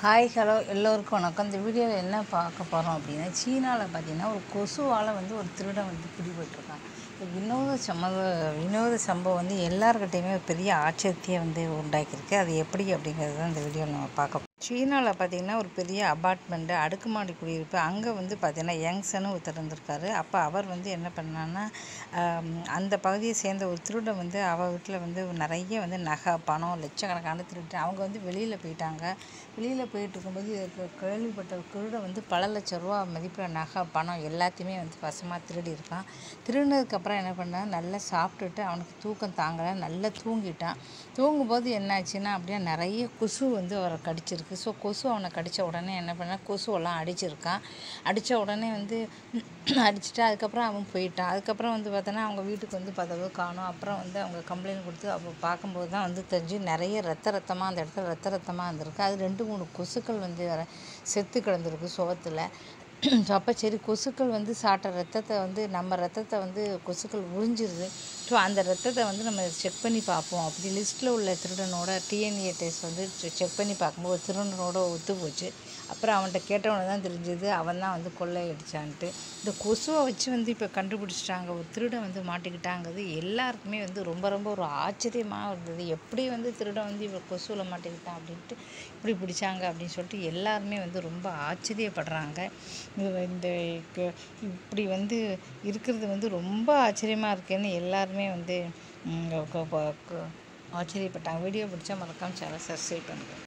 Hi hello எல்லோருக்கும் வணக்கம் இந்த வீடியோவில் என்ன பார்க்க போகிறோம் அப்படின்னா சீனாவில் பார்த்தீங்கன்னா ஒரு கொசுவால் வந்து ஒரு திருடன் வந்து பிடிபட்டிருக்கான் இந்த வினோத சம்பவ வினோத சம்பவம் வந்து எல்லாருக்கிட்டையுமே ஒரு பெரிய ஆச்சரியத்தையே வந்து உண்டாக்கியிருக்கு அது எப்படி அப்படிங்கிறது தான் இந்த வீடியோவில் நம்ம பார்க்க போறோம். சீனாவில் பார்த்தீங்கன்னா ஒரு பெரிய அபார்ட்மெண்ட்டு அடுக்குமாடி குடியிருப்பு அங்கே வந்து பார்த்தீங்கன்னா யங்ஸனும் ஒருத்தர் இருந்திருக்காரு அப்போ அவர் வந்து என்ன பண்ணான்னா ஆம், அந்த பகுதியை சேர்ந்த ஒரு திருடன் வந்து அவ வீட்டில் வந்து நிறைய வந்து நகை பணம் லட்சக்கணக்கான திருட்டு அவங்க வந்து வெளியில் போயிட்டாங்க வெளியில் போயிட்டு இருக்கும்போது கே- கேள்விப்பட்ட ஒரு திருடன் வந்து பல லட்ச ரூபா மதிப்பில் நகை பணம் எல்லாத்தையுமே வந்து வசமாக திருடி இருக்கான் திருடினதுக்கப்புறம் என்ன பண்ணான் நல்லா சாப்பிட்டுட்டு அவனுக்கு தூக்கம் தாங்கலை நல்லா தூங்கிட்டான் தூங்கும்போது என்னாச்சுன்னா அப்படியே நிறைய கொசு வந்து அவரை கடிச்சிருக்கு ஸோ கொசு அவனை கடித்த உடனே என்ன பண்ணா கொசுவெல்லாம் அடிச்சிருக்கான் அடித்த உடனே வந்து அடிச்சுட்டு அதுக்கப்புறம் அவன் போயிட்டான் அதுக்கப்புறம் வந்து பார்த்தோன்னா அவங்க வீட்டுக்கு வந்து பதவு காணும் அப்புறம் வந்து அவங்க கம்ப்ளைண்ட் கொடுத்து அப்போ பார்க்கும்போது தான் வந்து தெரிஞ்சு நிறைய ரத்த ரத்தமாக அந்த இடத்துல ரத்த ரத்தமாக இருந்திருக்கு அது ரெண்டு மூணு கொசுக்கள் வந்து வேற செத்து கிடந்திருக்கு சுவத்தில் ஸோ அப்போ சரி கொசுக்கள் வந்து சாப்பிட்ட ரத்தத்தை வந்து நம்ம ரத்தத்தை வந்து கொசுக்கள் உறிஞ்சிருது ஸோ அந்த ரத்தத்தை வந்து நம்ம செக் பண்ணி பார்ப்போம் அப்படி லிஸ்ட்டில் உள்ள திருடனோட டிஎன்ஏ டெஸ்ட் வந்து செக் பண்ணி பார்க்கும்போது திருடனோட ஒத்து போச்சு அப்புறம் அவன்கிட்ட கேட்டவன தான் தெரிஞ்சது அவன் தான் வந்து கொள்ளை அடிச்சான்ட்டு இந்த கொசுவை வச்சு வந்து இப்போ கண்டுபிடிச்சிட்டாங்க ஒரு திருடன் வந்து மாட்டிக்கிட்டாங்கிறது எல்லாருக்குமே வந்து ரொம்ப ரொம்ப ஒரு ஆச்சரியமாக இருந்தது எப்படி வந்து திருடன் வந்து இவன் கொசுவில் மாட்டிக்கிட்டான் அப்படின்ட்டு இப்படி பிடிச்சாங்க அப்படின்னு சொல்லிட்டு எல்லாருமே வந்து ரொம்ப ஆச்சரியப்படுறாங்க இது இந்த க- இப்படி வந்து இருக்கிறது வந்து ரொம்ப ஆச்சரியமாக இருக்குன்னு எல்லாருமே வந்து ம், க- க- க- ஆச்சரியப்பட்டாங்க வீடியோ பிடிச்சா மறக்காம சேனல் சப்ஸ்கிரைப் பண்ணுங்கள்